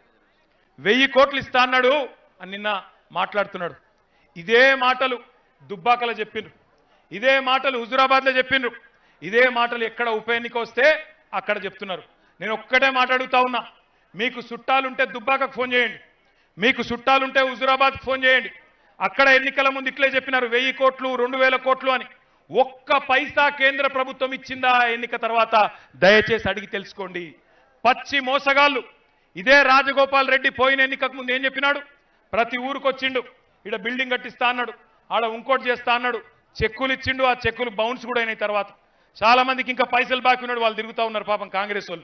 వెయ్యి కోట్లు ఇస్తా అన్నాడు అని నిన్న మాట్లాడుతున్నాడు ఇదే మాటలు దుబ్బాకలో చెప్పిండ్రు ఇదే మాటలు హుజురాబాద్లో చెప్పిండ్రు ఇదే మాటలు ఎక్కడ ఉప ఎన్నిక వస్తే అక్కడ చెప్తున్నారు నేను ఒక్కటే మాట్లాడుతా ఉన్నా మీకు చుట్టాలుంటే దుబ్బాకకు ఫోన్ చేయండి మీకు చుట్టాలుంటే హుజురాబాద్కి ఫోన్ చేయండి అక్కడ ఎన్నికల ముందు ఇట్లే చెప్పినారు వెయ్యి కోట్లు రెండు వేల కోట్లు అని ఒక్క పైసా కేంద్ర ప్రభుత్వం ఇచ్చిందా ఆ ఎన్నిక తర్వాత దయచేసి అడిగి తెలుసుకోండి పచ్చి మోసగాళ్ళు ఇదే రాజగోపాల్ రెడ్డి పోయిన ఎన్నికకు ముందు ఏం చెప్పినాడు ప్రతి ఊరికి వచ్చిండు ఇక్కడ బిల్డింగ్ కట్టిస్తా అన్నాడు ఆడ ఇంకోటి చేస్తా అన్నాడు చెక్కులు ఇచ్చిండు ఆ చెక్కులు బౌన్స్ కూడా అయినాయి తర్వాత చాలా మందికి ఇంకా పైసలు బాకీ ఉన్నాడు వాళ్ళు తిరుగుతా ఉన్నారు పాపం కాంగ్రెస్ వాళ్ళు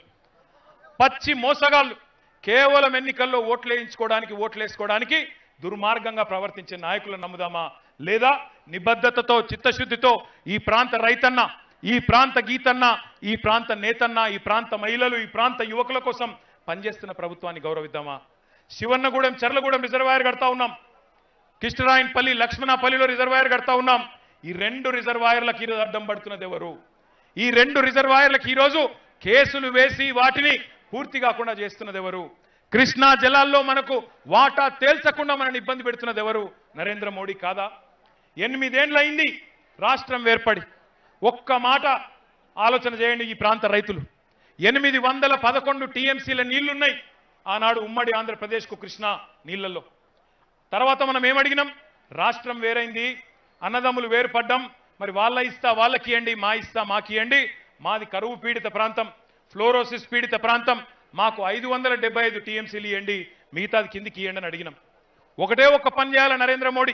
పచ్చి మోసగాళ్ళు కేవలం ఎన్నికల్లో ఓట్లు వేయించుకోవడానికి ఓట్లు వేసుకోవడానికి దుర్మార్గంగా ప్రవర్తించే నాయకులను నమ్ముదామా లేదా నిబద్ధతతో చిత్తశుద్ధితో ఈ ప్రాంత రైతన్న ఈ ప్రాంత గీతన్న ఈ ప్రాంత నేతన్న ఈ ప్రాంత మహిళలు ఈ ప్రాంత యువకుల కోసం పనిచేస్తున్న ప్రభుత్వాన్ని గౌరవిద్దామా శివన్నగూడెం చెర్లగూడెం రిజర్వాయర్ కడతా ఉన్నాం కిష్టరాయన్పల్లి లక్ష్మణపల్లిలో రిజర్వాయర్ కడతా ఉన్నాం ఈ రెండు రిజర్వాయర్లకు ఈరోజు అడ్డం పడుతున్నది ఎవరు ఈ రెండు రిజర్వాయర్లకు ఈరోజు కేసులు వేసి వాటిని పూర్తి కాకుండా చేస్తున్నది ఎవరు కృష్ణా జలాల్లో మనకు వాటా తేల్చకుండా మనని ఇబ్బంది పెడుతున్నది ఎవరు నరేంద్ర మోడీ కాదా ఎనిమిదేండ్లయింది రాష్ట్రం ఏర్పడి ఒక్క మాట ఆలోచన చేయండి ఈ ప్రాంత రైతులు ఎనిమిది వందల పదకొండు టీఎంసీల నీళ్లున్నాయి ఆనాడు ఉమ్మడి ఆంధ్రప్రదేశ్కు కృష్ణా నీళ్లలో తర్వాత మనం ఏమడిగినాం రాష్ట్రం వేరైంది అన్నదమ్ములు వేరుపడ్డం మరి వాళ్ళ ఇస్తా వాళ్ళకి ఇవ్వండి మా ఇస్తా మాకి ఇవ్వండి మాది కరువు పీడిత ప్రాంతం ఫ్లోరోసిస్ పీడిత ప్రాంతం మాకు ఐదు వందల డెబ్బై ఐదు టీఎంసీలు ఇవ్వండి మిగతాది కిందికి ఇవ్వండి అని అడిగినాం ఒకటే ఒక పని చేయాలి నరేంద్ర మోడీ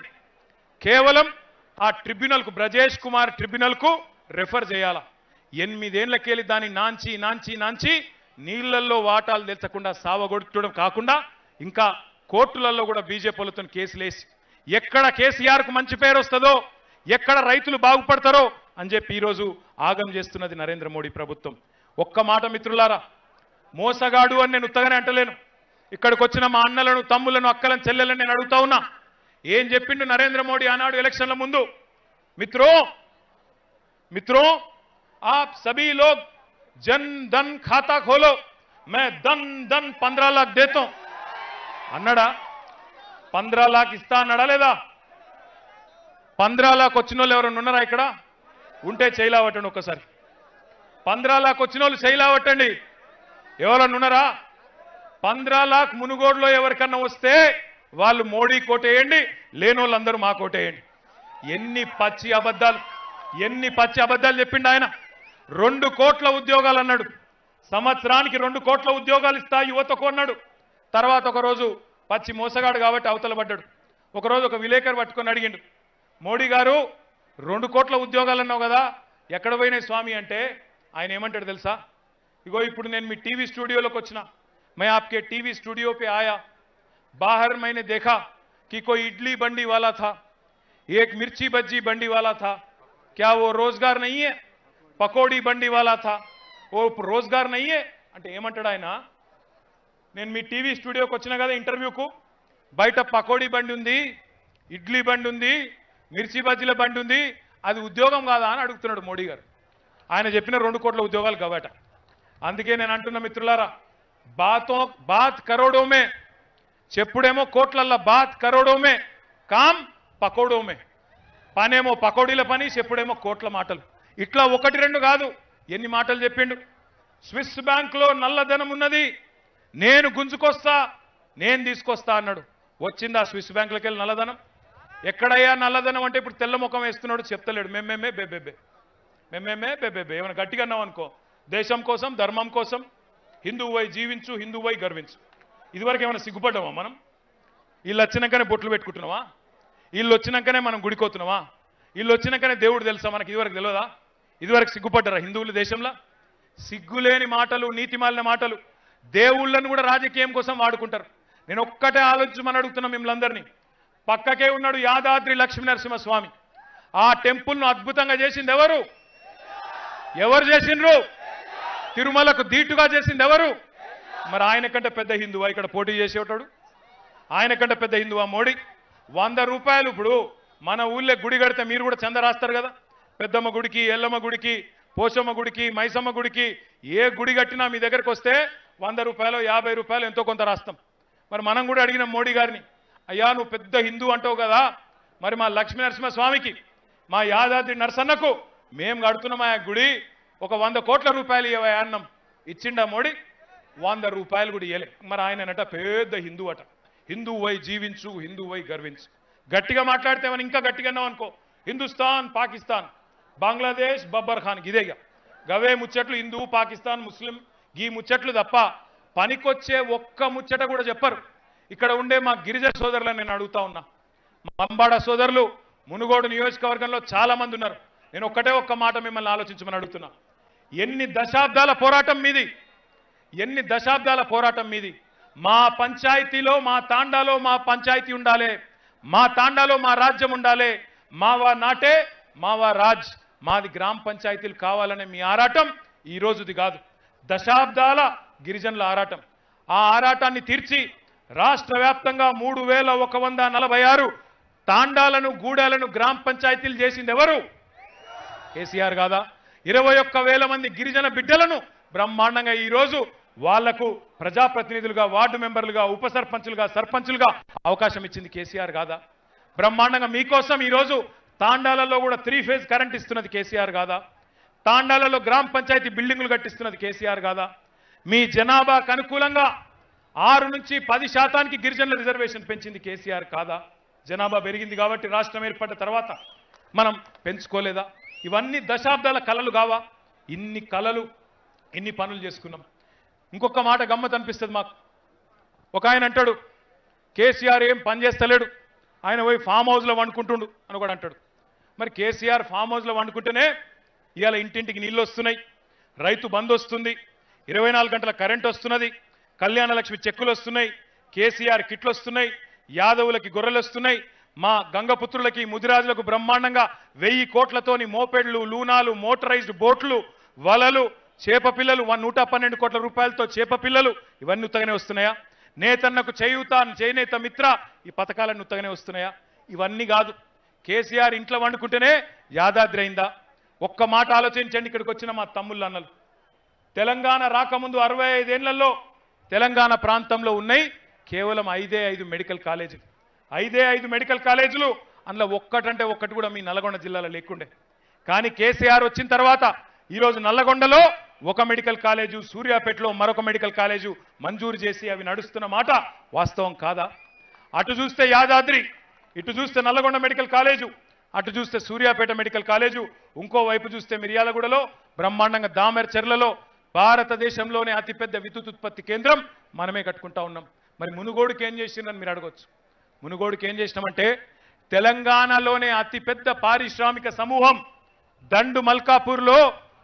కేవలం ఆ ట్రిబ్యునల్కు బ్రజేష్ కుమార్ ట్రిబ్యునల్కు రెఫర్ చేయాల ఎనిమిదేళ్లకెళ్ళి దాన్ని నాంచి నాంచి నాంచి నీళ్లలో వాటాలు తెచ్చకుండా సావగొట్టడం కాకుండా ఇంకా కోర్టులలో కూడా బీజేపీలతో కేసులేసి ఎక్కడ కేసీఆర్కు మంచి పేరు వస్తుందో ఎక్కడ రైతులు బాగుపడతారో అని చెప్పి ఈరోజు ఆగం చేస్తున్నది నరేంద్ర మోడీ ప్రభుత్వం ఒక్క మాట మిత్రులారా మోసగాడు అని నేను ఉత్తగానే అంటలేను ఇక్కడికి వచ్చిన మా అన్నలను తమ్ములను అక్కలను చెల్లెలను నేను అడుగుతా ఉన్నా ఏం చెప్పిండు నరేంద్ర మోడీ ఆనాడు ఎలక్షన్ల ముందు మిత్రో मित्रों आप सभी लोग जन धन खाता खोलो मैं धन धन पंद्रह लाख देता हूं అన్నాడా పంద్రా లాక్ ఇస్తా అన్నాడా లేదా పంద్రా లాక్ వచ్చిన వాళ్ళు ఎవరైనా ఉన్నారా ఇక్కడ ఉంటే చేయలావట్టండి ఒక్కసారి పంద్రా లాక్ వచ్చిన వాళ్ళు చేయలావట్టండి ఎవరన్నా ఉన్నారా పంద్రా లాక్ మునుగోడులో ఎవరికన్నా వస్తే వాళ్ళు మోడీ కోటేయండి లేని వాళ్ళందరూ మా కోటేయండి ఎన్ని పచ్చి అబద్ధాలు ఎన్ని పచ్చి అబద్ధాలు చెప్పిండు ఆయన రెండు కోట్ల ఉద్యోగాలు అన్నాడు సంవత్సరానికి రెండు కోట్ల ఉద్యోగాలు ఇస్తా యువతకు అన్నాడు తర్వాత ఒక రోజు పచ్చి మోసగాడు కాబట్టి అవతల పడ్డాడు ఒకరోజు ఒక విలేకరు పట్టుకొని అడిగిండు మోడీ గారు రెండు కోట్ల ఉద్యోగాలు అన్నావు కదా ఎక్కడ పోయినాయి స్వామి అంటే ఆయన ఏమంటాడు తెలుసా ఇగో ఇప్పుడు నేను మీ టీవీ స్టూడియోలోకి వచ్చిన मैं आपके टीवी स्टूडियो पे आया बाहर मैंने देखा कि कोई इडली बंडी वाला था एक मिर्ची बज्जी बंडी वाला था क्या वो रोजगार नहीं है పకోడీ బండి వాలా థా ఓ రోజ్గార్ నయ్యే అంటే ఏమంటాడు ఆయన నేను మీ టీవీ స్టూడియోకి వచ్చిన కదా ఇంటర్వ్యూకు బయట పకోడీ బండి ఉంది ఇడ్లీ బండి ఉంది మిర్చి బజ్జీల బండి ఉంది అది ఉద్యోగం కాదా అని అడుగుతున్నాడు మోడీ గారు ఆయన చెప్పిన రెండు కోట్ల ఉద్యోగాలు కావట అందుకే నేను అంటున్న మిత్రులారా బాతో బాత్ కరోడోమే చెప్పుడేమో కోట్లల్లో బాత్ కరోడోమే కామ్ పకోడోమే పనేమో పకోడీల పని చెప్పుడేమో కోట్ల మాటలు ఇట్లా ఒకటి రెండు కాదు ఎన్ని మాటలు చెప్పిండు స్విస్ బ్యాంకులో నల్లధనం ఉన్నది నేను గుంజుకొస్తా నేను తీసుకొస్తా అన్నాడు వచ్చిందా స్విస్ బ్యాంకులకి వెళ్ళి నల్లధనం ఎక్కడయ్యా నల్లధనం అంటే ఇప్పుడు తెల్ల ముఖం వేస్తున్నాడు చెప్తలేడు మేమేమే బెబెబే మేమేమే బెబెబే ఏమైనా గట్టిగా అన్నావు అనుకో దేశం కోసం ధర్మం కోసం హిందువై జీవించు హిందువై గర్వించు ఇదివరకు ఏమైనా సిగ్గుపడ్డామా మనం వీళ్ళు వచ్చినాకనే బొట్లు పెట్టుకుంటున్నావా వీళ్ళు వచ్చినాకనే మనం గుడికోతున్నామా వీళ్ళు వచ్చినాకనే దేవుడు తెలుసా మనకి ఇదివరకు తెలియదా ఇదివరకు సిగ్గుపడ్డారా హిందువుల దేశంలో సిగ్గులేని మాటలు నీతిమాలిన మాటలు దేవుళ్ళను కూడా రాజకీయం కోసం వాడుకుంటారు నేను ఒక్కటే ఆలోచించమని అడుగుతున్నా మిమ్మల్ని అందరినీ పక్కకే ఉన్నాడు యాదాద్రి లక్ష్మీ నరసింహస్వామి ఆ టెంపుల్ను అద్భుతంగా చేసింది ఎవరు ఎవరు చేసిండ్రు తిరుమలకు దీటుగా చేసింది ఎవరు మరి ఆయన కంటే పెద్ద హిందువా ఇక్కడ పోటీ చేసేవాడు ఆయన కంటే పెద్ద హిందువా మోడీ వంద రూపాయలు ఇప్పుడు మన ఊళ్ళో గుడి కడితే మీరు కూడా చంద రాస్తారు కదా పెద్దమ్మ గుడికి ఎల్లమ్మ గుడికి పోచమ్మ గుడికి మైసమ్మ గుడికి ఏ గుడి కట్టినా మీ దగ్గరకు వస్తే వంద రూపాయలు యాభై రూపాయలు ఎంతో కొంత రాస్తాం మరి మనం కూడా అడిగిన మోడీ గారిని అయ్యా నువ్వు పెద్ద హిందూ అంటావు కదా మరి మా లక్ష్మీ నరసింహ స్వామికి మా యాదాద్రి నరసన్నకు మేము కడుతున్నాం ఆ గుడి ఒక వంద కోట్ల రూపాయలు ఇవ్వయా అన్నం ఇచ్చిండా మోడీ వంద రూపాయలు కూడా ఇవ్వలే మరి ఆయన అనట పెద్ద హిందూ అట హిందూ వై జీవించు హిందూ వై గర్వించు గట్టిగా మాట్లాడితే మనం ఇంకా గట్టిగా అన్నాం అనుకో హిందుస్థాన్ పాకిస్తాన్ బంగ్లాదేశ్ బబ్బర్ ఖాన్ ఇదేగా గవే ముచ్చట్లు హిందూ పాకిస్తాన్ ముస్లిం ఈ ముచ్చట్లు తప్ప పనికొచ్చే ఒక్క ముచ్చట కూడా చెప్పరు ఇక్కడ ఉండే మా గిరిజన సోదరులను నేను అడుగుతా ఉన్నా మంబాడ సోదరులు మునుగోడు నియోజకవర్గంలో చాలా మంది ఉన్నారు నేను ఒక్కటే ఒక్క మాట మిమ్మల్ని ఆలోచించమని అడుగుతున్నా ఎన్ని దశాబ్దాల పోరాటం మీది ఎన్ని దశాబ్దాల పోరాటం మీది మా పంచాయతీలో మా తాండాలో మా పంచాయతీ ఉండాలి మా తాండాలో మా రాజ్యం ఉండాలి మావా నాటే మావా రాజ్ మాది గ్రామ పంచాయతీలు కావాలనే మీ ఆరాటం ఈ రోజుది కాదు దశాబ్దాల గిరిజనుల ఆరాటం ఆ ఆరాటాన్ని తీర్చి రాష్ట్ర వ్యాప్తంగా మూడు వేల ఒక వంద నలభై ఆరు తాండాలను గూడాలను గ్రామ పంచాయతీలు చేసింది ఎవరు కేసీఆర్ కాదా ఇరవై ఒక్క వేల మంది గిరిజన బిడ్డలను బ్రహ్మాండంగా ఈ రోజు వాళ్లకు ప్రజాప్రతినిధులుగా వార్డు మెంబర్లుగా ఉప సర్పంచులుగా సర్పంచులుగా అవకాశం ఇచ్చింది కేసీఆర్ కాదా బ్రహ్మాండంగా మీకోసం ఈ రోజు తాండాలలో కూడా త్రీ ఫేజ్ కరెంట్ ఇస్తున్నది కేసీఆర్ కాదా తాండాలలో గ్రామ పంచాయతీ బిల్డింగులు కట్టిస్తున్నది కేసీఆర్ కాదా మీ జనాభాకు అనుకూలంగా ఆరు నుంచి పది శాతానికి గిరిజనుల రిజర్వేషన్ పెంచింది కేసీఆర్ కాదా జనాభా పెరిగింది కాబట్టి రాష్ట్రం ఏర్పడ్డ తర్వాత మనం పెంచుకోలేదా ఇవన్నీ దశాబ్దాల కళలు కావా ఇన్ని కళలు ఇన్ని పనులు చేసుకున్నాం ఇంకొక మాట గమ్మత్ అనిపిస్తుంది మాకు ఒక ఆయన అంటాడు కేసీఆర్ ఏం పని చేస్తలేడు ఆయన పోయి ఫామ్ హౌస్లో వండుకుంటుండు అని కూడా అంటాడు మరి కేసీఆర్ ఫామ్ హౌస్లో వండుకుంటేనే ఇవాళ ఇంటింటికి నీళ్ళు వస్తున్నాయి రైతు బంద్ వస్తుంది ఇరవై నాలుగు గంటల కరెంట్ వస్తున్నది కళ్యాణ లక్ష్మి చెక్కులు వస్తున్నాయి కేసీఆర్ కిట్లు వస్తున్నాయి యాదవులకి గొర్రెలు వస్తున్నాయి మా గంగపుత్రులకి ముదిరాజులకు బ్రహ్మాండంగా వెయ్యి కోట్లతోని మోపెడ్లు లూనాలు మోటరైజ్డ్ బోట్లు వలలు చేప పిల్లలు వన్ నూట పన్నెండు కోట్ల రూపాయలతో చేప పిల్లలు ఇవన్నీ ఉత్తగానే వస్తున్నాయా నేతన్నకు చేయూత చేనేత మిత్ర ఈ పథకాలన్నీ ఉత్తగానే వస్తున్నాయా ఇవన్నీ కాదు కేసీఆర్ ఇంట్లో వండుకుంటేనే యాదాద్రి అయిందా ఒక్క మాట ఆలోచించండి ఇక్కడికి వచ్చిన మా తమ్ముళ్ళు అన్నలు తెలంగాణ రాకముందు అరవై ఐదేళ్లలో తెలంగాణ ప్రాంతంలో ఉన్నాయి కేవలం ఐదే ఐదు మెడికల్ కాలేజీలు ఐదే ఐదు మెడికల్ కాలేజీలు అందులో ఒక్కటంటే ఒక్కటి కూడా మీ నల్గొండ జిల్లాలో లేకుండే కానీ కేసీఆర్ వచ్చిన తర్వాత ఈరోజు నల్లగొండలో ఒక మెడికల్ కాలేజు సూర్యాపేటలో మరొక మెడికల్ కాలేజు మంజూరు చేసి అవి నడుస్తున్న మాట వాస్తవం కాదా అటు చూస్తే యాదాద్రి ఇటు చూస్తే నల్లగొండ మెడికల్ కాలేజు అటు చూస్తే సూర్యాపేట మెడికల్ కాలేజు ఇంకో వైపు చూస్తే మిర్యాలగూడలో బ్రహ్మాండంగా దామెర్ చెర్లలో భారతదేశంలోనే అతిపెద్ద విద్యుత్ ఉత్పత్తి కేంద్రం మనమే కట్టుకుంటా ఉన్నాం మరి మునుగోడుకి ఏం చేసిందని మీరు అడగొచ్చు మునుగోడుకి ఏం చేసినామంటే తెలంగాణలోనే అతిపెద్ద పారిశ్రామిక సమూహం దండు మల్కాపూర్లో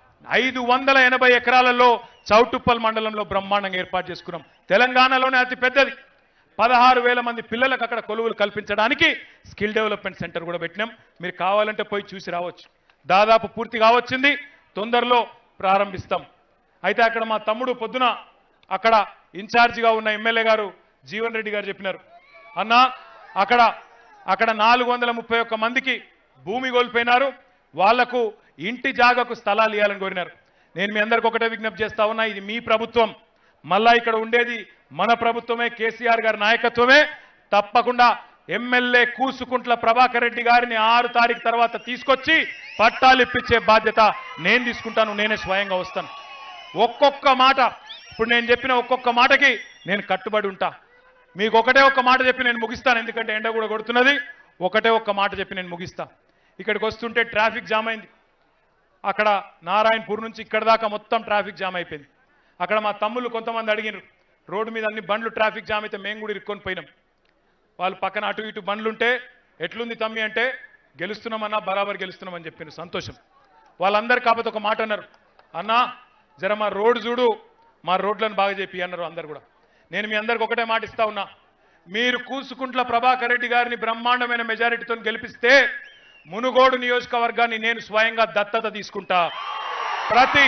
ఐదు వందల ఎనభై ఎకరాలలో చౌటుప్పల్ మండలంలో బ్రహ్మాండంగా ఏర్పాటు చేసుకున్నాం తెలంగాణలోనే అతి పెద్దది పదహారు వేల మంది పిల్లలకు అక్కడ కొలువులు కల్పించడానికి స్కిల్ డెవలప్మెంట్ సెంటర్ కూడా పెట్టినాం మీరు కావాలంటే పోయి చూసి రావచ్చు దాదాపు పూర్తి కావచ్చింది తొందరలో ప్రారంభిస్తాం అయితే అక్కడ మా తమ్ముడు పొద్దున అక్కడ ఇన్ఛార్జిగా ఉన్న ఎమ్మెల్యే గారు జీవన్ రెడ్డి గారు చెప్పినారు అన్న అక్కడ అక్కడ నాలుగు వందల ముప్పై ఒక్క మందికి భూమి కోల్పోయినారు వాళ్లకు ఇంటి జాగకు స్థలాలు ఇవ్వాలని కోరినారు నేను మీ అందరికి ఒకటే విజ్ఞప్తి చేస్తా ఉన్నా ఇది మీ ప్రభుత్వం మళ్ళా ఇక్కడ ఉండేది మన ప్రభుత్వమే కేసీఆర్ గారి నాయకత్వమే తప్పకుండా ఎమ్మెల్యే కూసుకుంట్ల ప్రభాకర్ రెడ్డి గారిని ఆరు తారీఖు తర్వాత తీసుకొచ్చి పట్టాలు ఇప్పించే బాధ్యత నేను తీసుకుంటాను నేనే స్వయంగా వస్తాను ఒక్కొక్క మాట ఇప్పుడు నేను చెప్పిన ఒక్కొక్క మాటకి నేను కట్టుబడి ఉంటా మీకు ఒకటే ఒక్క మాట చెప్పి నేను ముగిస్తాను ఎందుకంటే ఎండ కూడా కొడుతున్నది ఒకటే ఒక్క మాట చెప్పి నేను ముగిస్తా ఇక్కడికి వస్తుంటే ట్రాఫిక్ జామ్ అయింది అక్కడ నారాయణపూర్ నుంచి ఇక్కడ దాకా మొత్తం ట్రాఫిక్ జామ్ అయిపోయింది అక్కడ మా తమ్ముళ్ళు కొంతమంది అడిగినారు రోడ్డు మీద అన్ని బండ్లు ట్రాఫిక్ జామ్ అయితే మేము కూడా ఇరుక్కొని పోయినాం వాళ్ళు పక్కన అటు ఇటు బండ్లుంటే ఎట్లుంది తమ్మి అంటే గెలుస్తున్నామన్నా బరాబర్ గెలుస్తున్నామని చెప్పిన సంతోషం వాళ్ళందరు కాకపోతే ఒక మాట అన్నారు అన్నా జర మా రోడ్డు చూడు మా రోడ్లను బాగా చెప్పి అన్నారు అందరు కూడా నేను మీ అందరికి ఒకటే మాట ఇస్తా ఉన్నా మీరు కూసుకుంట్ల ప్రభాకర్ రెడ్డి గారిని బ్రహ్మాండమైన మెజారిటీతో గెలిపిస్తే మునుగోడు నియోజకవర్గాన్ని నేను స్వయంగా దత్తత తీసుకుంటా ప్రతి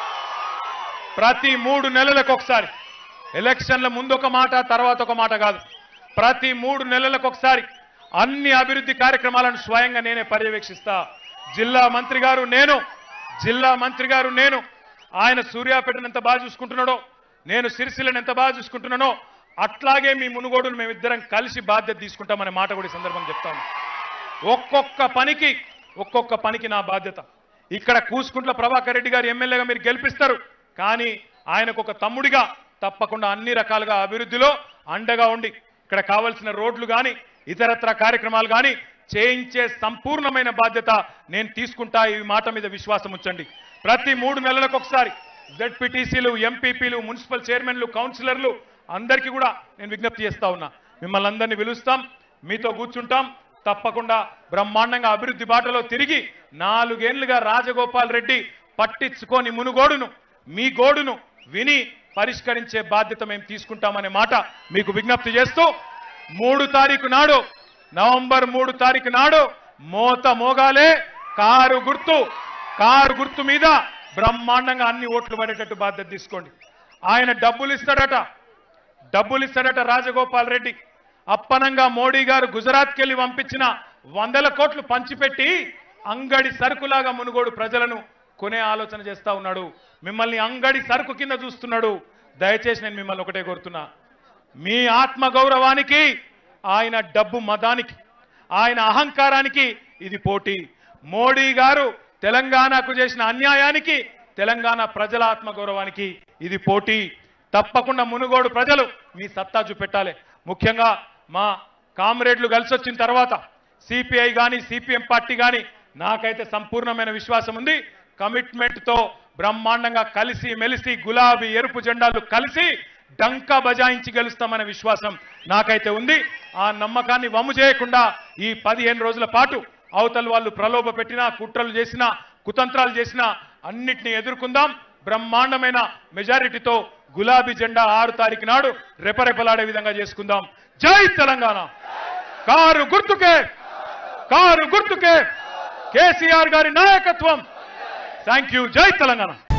ప్రతి మూడు నెలలకు ఒకసారి ఎలక్షన్ల ముందు ఒక మాట తర్వాత ఒక మాట కాదు ప్రతి మూడు నెలలకు ఒకసారి అన్ని అభివృద్ధి కార్యక్రమాలను స్వయంగా నేనే పర్యవేక్షిస్తా జిల్లా మంత్రి గారు నేను జిల్లా మంత్రి గారు నేను ఆయన సూర్యాపేటను ఎంత బాగా చూసుకుంటున్నాడో నేను సిరిసిల్లను ఎంత బాగా చూసుకుంటున్నానో అట్లాగే మీ మునుగోడును మేమిద్దరం కలిసి బాధ్యత తీసుకుంటామనే మాట కూడా ఈ సందర్భంగా చెప్తాను ఒక్కొక్క పనికి ఒక్కొక్క పనికి నా బాధ్యత ఇక్కడ కూసుకుంట్ల ప్రభాకర్ రెడ్డి గారు ఎమ్మెల్యేగా మీరు గెలిపిస్తారు కానీ ఆయనకు ఒక తమ్ముడిగా తప్పకుండా అన్ని రకాలుగా అభివృద్ధిలో అండగా ఉండి ఇక్కడ కావలసిన రోడ్లు కానీ ఇతరత్ర కార్యక్రమాలు కానీ చేయించే సంపూర్ణమైన బాధ్యత నేను తీసుకుంటా ఈ మాట మీద విశ్వాసం ఉంచండి ప్రతి మూడు నెలలకు ఒకసారి జెడ్పీటీసీలు ఎంపీపీలు మున్సిపల్ చైర్మన్లు కౌన్సిలర్లు అందరికీ కూడా నేను విజ్ఞప్తి చేస్తా ఉన్నా మిమ్మల్ని అందరినీ పిలుస్తాం మీతో కూర్చుంటాం తప్పకుండా బ్రహ్మాండంగా అభివృద్ధి బాటలో తిరిగి నాలుగేళ్లుగా రాజగోపాల్ రెడ్డి పట్టించుకొని మునుగోడును మీ గోడును విని పరిష్కరించే బాధ్యత మేము తీసుకుంటామనే మాట మీకు విజ్ఞప్తి చేస్తూ మూడు తారీఖు నాడు నవంబర్ మూడు తారీఖు నాడు మోత మోగాలే కారు గుర్తు కారు గుర్తు మీద బ్రహ్మాండంగా అన్ని ఓట్లు పడేటట్టు బాధ్యత తీసుకోండి ఆయన డబ్బులు ఇస్తాడట డబ్బులు ఇస్తాడట రాజగోపాల్ రెడ్డి అప్పనంగా మోడీ గారు గుజరాత్కి వెళ్ళి పంపించిన వందల కోట్లు పంచిపెట్టి అంగడి సరుకులాగా మునుగోడు ప్రజలను కొనే ఆలోచన చేస్తా ఉన్నాడు మిమ్మల్ని అంగడి సరుకు కింద చూస్తున్నాడు దయచేసి నేను మిమ్మల్ని ఒకటే కోరుతున్నా మీ ఆత్మ గౌరవానికి ఆయన డబ్బు మదానికి ఆయన అహంకారానికి ఇది పోటీ మోడీ గారు తెలంగాణకు చేసిన అన్యాయానికి తెలంగాణ ప్రజల ఆత్మ గౌరవానికి ఇది పోటీ తప్పకుండా మునుగోడు ప్రజలు మీ సత్తా చూపెట్టాలి ముఖ్యంగా మా కామ్రేడ్లు కలిసి వచ్చిన తర్వాత సిపిఐ కానీ సిపిఎం పార్టీ కానీ నాకైతే సంపూర్ణమైన విశ్వాసం ఉంది కమిట్మెంట్ తో బ్రహ్మాండంగా కలిసి మెలిసి గులాబీ ఎరుపు జెండాలు కలిసి డంకా బజాయించి గెలుస్తామనే విశ్వాసం నాకైతే ఉంది ఆ నమ్మకాన్ని వమ్ము చేయకుండా ఈ పదిహేను రోజుల పాటు అవతల వాళ్ళు ప్రలోభ పెట్టినా కుట్రలు చేసినా కుతంత్రాలు చేసినా అన్నిటినీ ఎదుర్కొందాం బ్రహ్మాండమైన మెజారిటీతో గులాబీ జెండా ఆరు తారీఖు నాడు రెపరెపలాడే విధంగా చేసుకుందాం జై తెలంగాణ కారు గుర్తుకే కారు గుర్తుకే కేసీఆర్ గారి నాయకత్వం థ్యాంక్ యూ జై తెలంగాణ